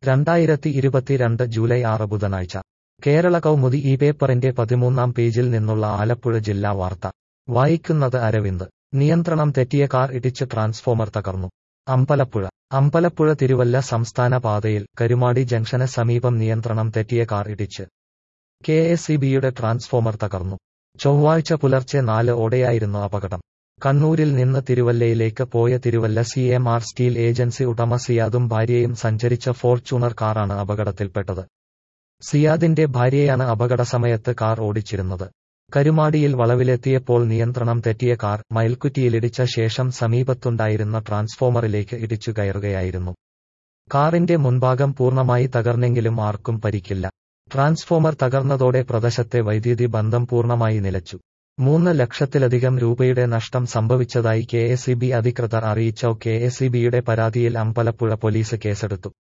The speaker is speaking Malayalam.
രണ്ടായിരത്തി ഇരുപത്തിരണ്ട് ജൂലൈ ആറ് ബുധനാഴ്ച കേരള കൗമുദി ഈ പേപ്പറിന്റെ പതിമൂന്നാം പേജിൽ നിന്നുള്ള ആലപ്പുഴ ജില്ലാ വാർത്ത വായിക്കുന്നത് അരവിന്ദ് നിയന്ത്രണം തെറ്റിയ കാർ ഇടിച്ച് ട്രാൻസ്ഫോമർ തകർന്നു അമ്പലപ്പുഴ അമ്പലപ്പുഴ തിരുവല്ല സംസ്ഥാന പാതയിൽ കരുമാടി ജംഗ്ഷന് സമീപം നിയന്ത്രണം തെറ്റിയ കാർ ഇടിച്ച് കെ എസ് ഇ ബിയുടെ ട്രാൻസ്ഫോമർ തകർന്നു ചൊവ്വാഴ്ച പുലർച്ചെ നാല് ഓടെയായിരുന്നു അപകടം കണ്ണൂരിൽ നിന്ന് തിരുവല്ലയിലേക്ക് പോയ Thiruvalla C M R steel agency ഉടമ സിയാദും ഭാര്യയും സഞ്ചരിച്ച ഫോർച്യൂണർ കാറാണ് അപകടത്തിൽപ്പെട്ടത് സിയാദിന്റെ ഭാര്യയാണ് അപകട സമയത്ത് കാർ ഓടിച്ചിരുന്നത് കരുമാടിയിൽ വളവിലെത്തിയപ്പോൾ നിയന്ത്രണം തെറ്റിയ കാർ മയിൽക്കുറ്റിയിലിടിച്ച ശേഷം സമീപത്തുണ്ടായിരുന്ന ട്രാൻസ്ഫോമറിലേക്ക് ഇടിച്ചു കയറുകയായിരുന്നു കാറിന്റെ മുൻഭാഗം പൂർണ്ണമായി തകർന്നെങ്കിലും ആർക്കും പരിക്കില്ല ട്രാൻസ്ഫോമർ തകർന്നതോടെ പ്രദേശത്തെ വൈദ്യുതി ബന്ധം പൂർണ്ണമായി നിലച്ചു മൂന്ന് ലക്ഷത്തിലധികം രൂപയുടെ നഷ്ടം സംഭവിച്ചതായി കെ എസ് ഇ ബി അധികൃതർ അറിയിച്ച കെ എസ് ഇ ബിയുടെ പരാതിയിൽ അമ്പലപ്പുഴ പോലീസ് കേസെടുത്തു